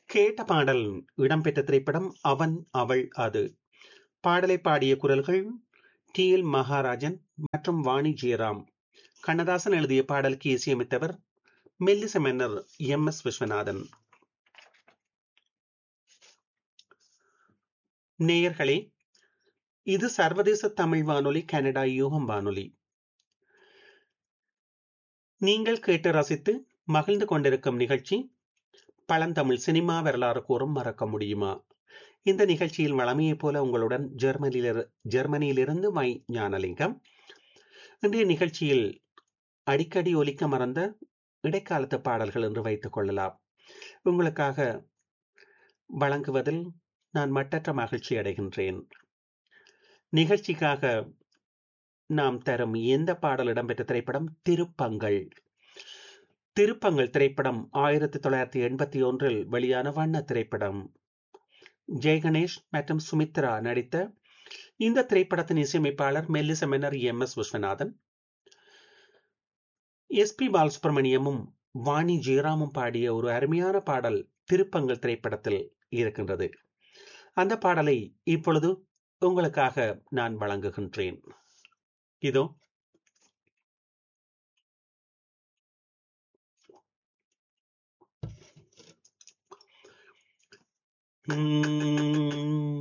கேட்ட பாடல் இடம்பெற்ற திரைப்படம் அவன் அவள் அது பாடலை பாடிய குரல்கள் டி எல் மகாராஜன் மற்றும் வாணி ஜெயராம் கண்ணதாசன் எழுதிய பாடலுக்கு இசையமைத்தவர் மெல்லிச மன்னர் எம் எஸ் விஸ்வநாதன் நேயர்களே இது சர்வதேச தமிழ் வானொலி கனடா யூகம் வானொலி நீங்கள் கேட்டு ரசித்து மகிழ்ந்து கொண்டிருக்கும் நிகழ்ச்சி பழந்தமிழ் சினிமா வரலாறு கூறும் மறக்க முடியுமா இந்த நிகழ்ச்சியில் வளமையைப் போல உங்களுடன் ஜெர்மனியிலிரு ஜெர்மனியிலிருந்து மை ஞானலிங்கம் இன்றைய நிகழ்ச்சியில் அடிக்கடி ஒலிக்க மறந்த இடைக்காலத்து பாடல்கள் என்று வைத்துக் கொள்ளலாம் உங்களுக்காக வழங்குவதில் நான் மட்டற்ற மகிழ்ச்சி அடைகின்றேன் நிகழ்ச்சிக்காக நாம் தரும் எந்த பாடல் இடம்பெற்ற திரைப்படம் திருப்பங்கள் திருப்பங்கள் திரைப்படம் ஆயிரத்தி தொள்ளாயிரத்தி எண்பத்தி ஒன்றில் வெளியான வண்ண திரைப்படம் ஜெயகணேஷ் மற்றும் சுமித்ரா நடித்த இந்த திரைப்படத்தின் இசையமைப்பாளர் மெல்லிச மன்னர் M S Viswanathan S P பாலசுப்ரமணியமும் வாணி ஜெயராமும் பாடிய ஒரு அருமையான பாடல் திருப்பங்கள் திரைப்படத்தில் இருக்கின்றது அந்த பாடலை இப்பொழுது உங்களுக்காக நான் வழங்குகின்றேன் இதோ உம்